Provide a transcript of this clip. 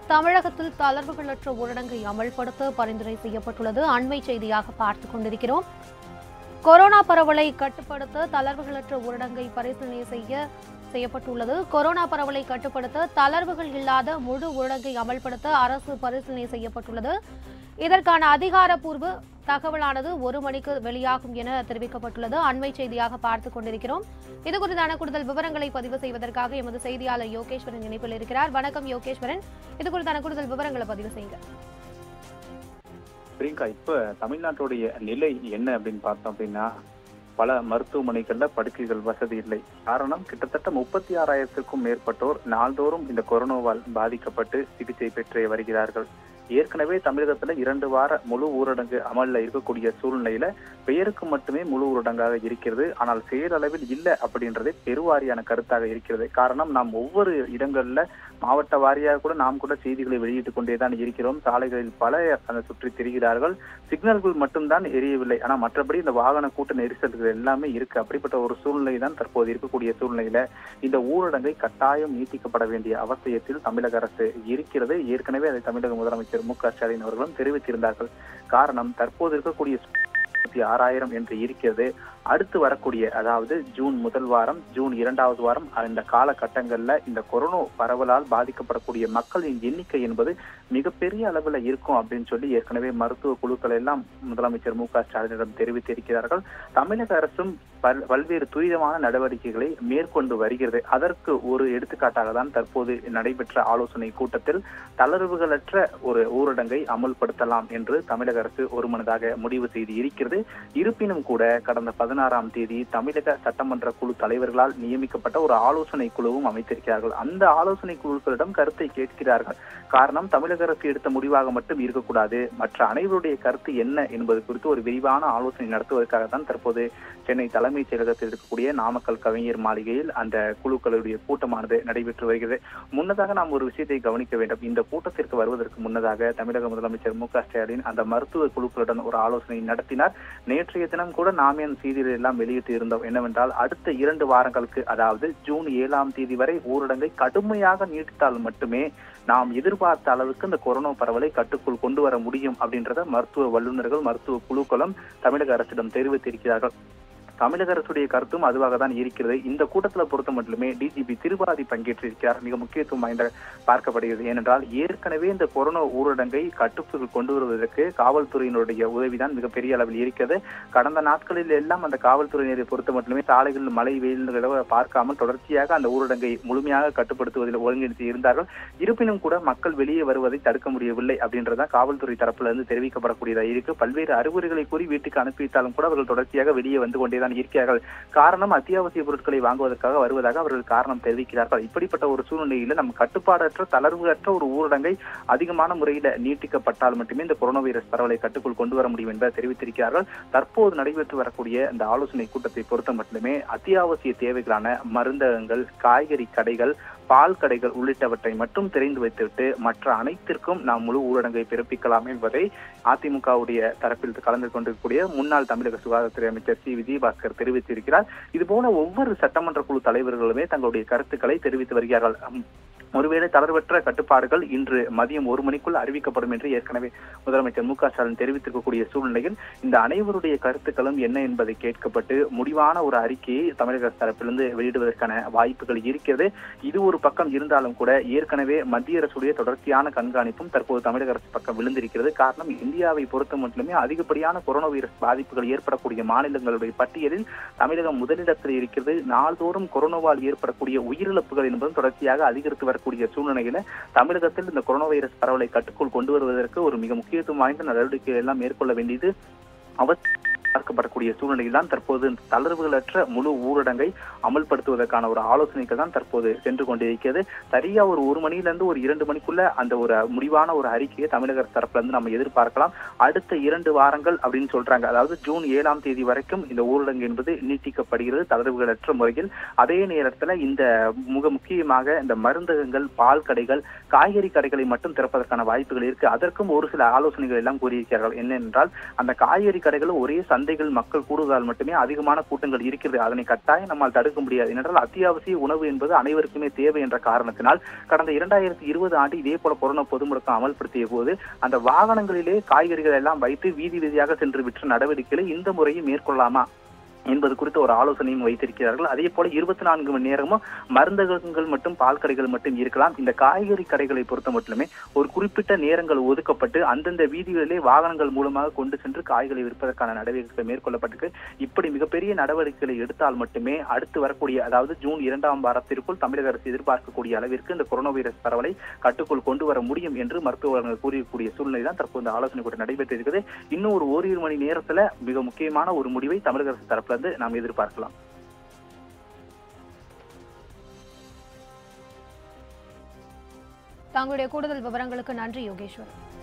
தமிழகத்தில் தளர்வுகளற்ற ஊரடங்கை அமல்படுத்த பரிந்துரை செய்யப்பட்டுள்ளது அண்மை செய்தியாக பார்த்துக் கொண்டிருக்கிறோம் கொரோனா பரவலை கட்டுப்படுத்த தளர்வுகளற்ற ஊரடங்கை பரிசீலனை செய்ய செய்யப்பட்டுள்ளது கொரோனா பரவலை கட்டுப்படுத்த தளர்வுகள் இல்லாத முழு ஊரடங்கை அமல்படுத்த அரசு பரிசீலனை செய்யப்பட்டுள்ளது இதற்கான அதிகாரப்பூர்வ தகவலானது ஒரு மணிக்கு வெளியாகும் என தெரிவிக்கப்பட்டுள்ளது அண்மை செய்தியாக பார்த்துக் கொண்டிருக்கிறோம் இது குறித்தான கூடுதல் விவரங்களை பதிவு செய்வதற்காக எமது செய்தியாளர் யோகேஸ்வரன் இணைப்பில் இருக்கிறார் வணக்கம் யோகேஸ்வரன் இது குறித்தான கூடுதல் விவரங்களை பதிவு செய்யுங்க பிரியங்கா இப்ப தமிழ்நாட்டுடைய நிலை என்ன அப்படின்னு பார்த்தோம் அப்படின்னா பல மருத்துவமனைகள்ல படுக்கைகள் வசதி இல்லை காரணம் கிட்டத்தட்ட முப்பத்தி ஆறாயிரத்திற்கும் மேற்பட்டோர் நாள்தோறும் இந்த கொரோனாவால் பாதிக்கப்பட்டு சிகிச்சை பெற்று வருகிறார்கள் ஏற்கனவே தமிழகத்துல இரண்டு வார முழு ஊரடங்கு அமல்ல இருக்கக்கூடிய சூழ்நிலையில பெயருக்கு மட்டுமே முழு ஊரடங்காக இருக்கிறது ஆனால் செயலளவில் இல்லை அப்படின்றதே பெருவாரியான கருத்தாக இருக்கிறது காரணம் நாம் ஒவ்வொரு இடங்கள்ல மாவட்ட வாரியாக கூட நாம் கூட செய்திகளை வெளியிட்டுக் கொண்டேதான் இருக்கிறோம் சாலைகளில் பல அந்த சுற்றி திரிகிறார்கள் சிக்னல்கள் மட்டும்தான் எரியவில்லை ஆனா மற்றபடி இந்த வாகன கூட்ட நெரிசல்கள் எல்லாமே இருக்கு அப்படிப்பட்ட ஒரு சூழ்நிலை தான் தற்போது இருக்கக்கூடிய சூழ்நிலையில இந்த ஊரடங்கை கட்டாயம் நீட்டிக்கப்பட வேண்டிய அவசியத்தில் தமிழக அரசு இருக்கிறது ஏற்கனவே அதை தமிழக முதலமைச்சர் மு க ஸ்டாலின் அவர்களும் தெரிவித்திருந்தார்கள் காரணம் தற்போது இருக்கக்கூடிய முப்பத்தி ஆறாயிரம் என்று இருக்கிறது அடுத்து வரக்கூடிய அதாவது ஜூன் முதல் வாரம் ஜூன் இரண்டாவது வாரம் இந்த காலகட்டங்கள்ல இந்த கொரோனா பரவலால் பாதிக்கப்படக்கூடிய மக்களின் எண்ணிக்கை என்பது மிகப்பெரிய அளவுல இருக்கும் அப்படின்னு சொல்லி ஏற்கனவே மருத்துவ குழுக்கள் எல்லாம் முதலமைச்சர் மு க ஸ்டாலினிடம் தெரிவித்திருக்கிறார்கள் தமிழக அரசும் பல் பல்வேறு துரிதமான நடவடிக்கைகளை மேற்கொண்டு வருகிறது அதற்கு ஒரு எடுத்துக்காட்டாக தான் தற்போது நடைபெற்ற ஆலோசனை கூட்டத்தில் தளர்வுகளற்ற ஒரு ஊரடங்கை அமல்படுத்தலாம் என்று தமிழக அரசு ஒருமனதாக முடிவு செய்து இருக்கிறது இருப்பினும் கூட கடந்த பதினாறாம் தேதி தமிழக சட்டமன்ற குழு தலைவர்களால் நியமிக்கப்பட்ட ஒரு ஆலோசனை குழுவும் அமைத்திருக்கிறார்கள் அந்த ஆலோசனை குழுக்களிடம் கருத்தை கேட்கிறார்கள் காரணம் தமிழக அரசு எடுத்த முடிவாக மட்டும் இருக்கக்கூடாது மற்ற அனைவருடைய கருத்து என்ன என்பது குறித்து ஒரு விரிவான ஆலோசனை நடத்துவதற்காக தான் தற்போது சென்னை தலைமைச் செயலகத்தில் இருக்கக்கூடிய நாமக்கல் கவிஞர் மாளிகையில் அந்த குழுக்களுடைய கூட்டமானது நடைபெற்று வருகிறது முன்னதாக நாம் ஒரு விஷயத்தை கவனிக்க வேண்டும் இந்த கூட்டத்திற்கு வருவதற்கு முன்னதாக தமிழக முதலமைச்சர் மு க ஸ்டாலின் அந்த மருத்துவ குழுக்களுடன் ஒரு ஆலோசனை நடத்தினார் நேற்றைய தினம் கூட நாமே அந்த செய்திகள் எல்லாம் வெளியிட்டு இருந்தோம் என்னவென்றால் அடுத்த இரண்டு வாரங்களுக்கு அதாவது ஜூன் ஏழாம் தேதி வரை ஊரடங்கை கடுமையாக நீட்டித்தால் மட்டுமே நாம் எதிர்பார்த்த அளவுக்கு இந்த கொரோனா பரவலை கட்டுக்குள் கொண்டு வர முடியும் அப்படின்றத மருத்துவ வல்லுநர்கள் மருத்துவ குழுக்களும் தமிழக அரசிடம் தெரிவித்திருக்கிறார்கள் தமிழக அரசுடைய கருத்தும் அதுவாக தான் இருக்கிறது இந்த கூட்டத்துல பொறுத்த மட்டுமே டிஜிபி திருபாதி பங்கேற்றிருக்கிறார் மிக முக்கியத்துவம் வாய்ந்த பார்க்கப்படுகிறது ஏனென்றால் ஏற்கனவே இந்த கொரோனா ஊரடங்கை கட்டுக்குள் கொண்டு வருவதற்கு காவல்துறையினுடைய உதவிதான் மிகப்பெரிய அளவில் இருக்கிறது கடந்த நாட்களில் எல்லாம் அந்த காவல்துறையினரை பொறுத்த மட்டுமே சாலைகளில் மழை வெயில்களை பார்க்காமல் தொடர்ச்சியாக அந்த ஊரடங்கை முழுமையாக கட்டுப்படுத்துவதில் ஒருங்கிணைத்து இருந்தார்கள் இருப்பினும் கூட மக்கள் வெளியே வருவதை தடுக்க முடியவில்லை அப்படின்றதான் காவல்துறை தரப்புல இருந்து தெரிவிக்கப்படக்கூடியதா இருக்கு பல்வேறு அறிகுறிகளை கூறி வீட்டுக்கு அனுப்பி வைத்தாலும் கூட அவர்கள் தொடர்ச்சியாக வெளியே வந்து கொண்டேதான் இருக்கிறார்கள் காரணம் அத்தியாவசிய பொருட்களை வாங்குவதற்காக வருவதாக அவர்கள் காரணம் தெரிவிக்கிறார்கள் இப்படிப்பட்ட ஒரு சூழ்நிலையில நம்ம கட்டுப்பாடற்ற தளர்வுகளற்ற ஒரு ஊரடங்கை அதிகமான முறையில நீட்டிக்கப்பட்டால் மட்டுமே இந்த கொரோனா வைரஸ் பரவலை கட்டுக்குள் கொண்டு வர முடியும் என்பதை தெரிவித்திருக்கிறார்கள் தற்போது நடைபெற்று வரக்கூடிய இந்த ஆலோசனை கூட்டத்தை பொறுத்த மட்டுமே அத்தியாவசிய தேவைகளான மருந்தகங்கள் காய்கறி கடைகள் பால் கடைகள் உள்ளிட்டவற்றை மட்டும் தெரிந்து வைத்துவிட்டு மற்ற அனைத்திற்கும் நாம் முழு ஊரடங்கை பிறப்பிக்கலாம் என்பதை அதிமுகவுடைய தரப்பில் கலந்து கொண்டிருக்கக்கூடிய முன்னாள் தமிழக சுகாதாரத்துறை அமைச்சர் சி விஜயபாஸ்கர் தெரிவித்திருக்கிறார் இதுபோல ஒவ்வொரு சட்டமன்ற குழு தலைவர்களுமே தங்களுடைய கருத்துக்களை தெரிவித்து வருகிறார்கள் ஒருவேளை தளர்வற்ற கட்டுப்பாடுகள் இன்று மதியம் ஒரு மணிக்குள் அறிவிக்கப்படும் என்று ஏற்கனவே முதலமைச்சர் மு க ஸ்டாலின் தெரிவித்திருக்கக்கூடிய சூழ்நிலையில் இந்த அனைவருடைய கருத்துக்களும் என்ன என்பதை கேட்கப்பட்டு முடிவான ஒரு அறிக்கையை தமிழக தரப்பிலிருந்து வெளியிடுவதற்கான வாய்ப்புகள் இருக்கிறது இது ஒரு பக்கம் இருந்தாலும் கூட ஏற்கனவே மத்திய அரசுடைய தொடர்ச்சியான கண்காணிப்பும் தற்போது தமிழக அரசு பக்கம் விழுந்திருக்கிறது காரணம் இந்தியாவை பொறுத்த மட்டுமே அதிகப்படியான கொரோனா வைரஸ் பாதிப்புகள் ஏற்படக்கூடிய மாநிலங்களுடைய பட்டியலில் தமிழகம் முதலிடத்தில் இருக்கிறது நாள்தோறும் கொரோனாவால் ஏற்படக்கூடிய உயிரிழப்புகள் என்பதும் தொடர்ச்சியாக அதிகரித்து வரக்கூடிய சூழ்நிலையில தமிழகத்தில் இந்த கொரோனா வைரஸ் பரவலை கட்டுக்குள் கொண்டு வருவதற்கு ஒரு மிக முக்கியத்துவம் வாய்ந்த நடவடிக்கைகள் எல்லாம் மேற்கொள்ள வேண்டியது அவசியம் பார்க்கப்படக்கூடிய சூழ்நிலையில் தான் தற்போது தளர்வுகளற்ற முழு ஊரடங்கை அமல்படுத்துவதற்கான ஒரு ஆலோசனைகள் தான் தற்போது சென்று கொண்டிருக்கிறது சரியா ஒரு ஒரு மணியிலிருந்து ஒரு இரண்டு மணிக்குள்ள அந்த ஒரு முடிவான ஒரு அறிக்கையை தமிழக அரசு தரப்புல இருந்து நம்ம எதிர்பார்க்கலாம் அடுத்த இரண்டு வாரங்கள் அப்படின்னு சொல்றாங்க அதாவது ஜூன் ஏழாம் தேதி வரைக்கும் இந்த ஊரடங்கு என்பது நீட்டிக்கப்படுகிறது தளர்வுகளற்ற முறையில் அதே நேரத்துல இந்த மிக முக்கியமாக இந்த மருந்தகங்கள் பால் கடைகள் காய்கறி கடைகளை மட்டும் திறப்பதற்கான வாய்ப்புகள் இருக்கு அதற்கும் ஒரு சில ஆலோசனைகள் எல்லாம் கூறியிருக்கிறார்கள் என்னென்றால் அந்த காய்கறி கடைகள் ஒரே சந்தை சந்தைகள் மக்கள் கூடுவதால் மட்டுமே அதிகமான கூட்டங்கள் இருக்கிறது அதனை கட்டாயம் நம்மால் தடுக்க முடியாது ஏனென்றால் அத்தியாவசிய உணவு என்பது அனைவருக்குமே தேவை என்ற காரணத்தினால் கடந்த இரண்டாயிரத்தி இருபது ஆண்டு இதே போல கொரோனா பொது முடக்கம் அமல்படுத்திய போது அந்த வாகனங்களிலே காய்கறிகள் எல்லாம் வைத்து வீதி வீதியாக சென்று விற்ற நடவடிக்கைகளை இந்த முறையும் மேற்கொள்ளலாமா என்பது குறித்து ஒரு ஆலோசனையும் வைத்திருக்கிறார்கள் அதே போல இருபத்தி நான்கு மணி நேரமும் மருந்தகங்கள் மட்டும் பால் கடைகள் மட்டும் இருக்கலாம் இந்த காய்கறி கடைகளை பொறுத்த மட்டுமே ஒரு குறிப்பிட்ட நேரங்கள் ஒதுக்கப்பட்டு அந்தந்த வீதிகளிலே வாகனங்கள் மூலமாக கொண்டு சென்று காய்களை விற்பதற்கான நடவடிக்கைகள் மேற்கொள்ளப்பட்டிருக்கு இப்படி மிகப்பெரிய நடவடிக்கைகளை எடுத்தால் மட்டுமே அடுத்து வரக்கூடிய அதாவது ஜூன் இரண்டாம் வாரத்திற்குள் தமிழக அரசு எதிர்பார்க்கக்கூடிய அளவிற்கு இந்த கொரோனா வைரஸ் பரவலை கட்டுக்குள் கொண்டு வர முடியும் என்று மருத்துவர்கள் கூறியக்கூடிய சூழ்நிலை தான் தற்போது இந்த ஆலோசனை கூட நடைபெற்று இருக்கிறது இன்னும் ஒரு ஓரிரு மணி நேரத்துல மிக முக்கியமான ஒரு முடிவை தமிழக அரசு தரப்புல இருந்து நாம் எதிர்பார்க்கலாம் தங்களுடைய கூடுதல் விவரங்களுக்கு நன்றி யோகேஸ்வர்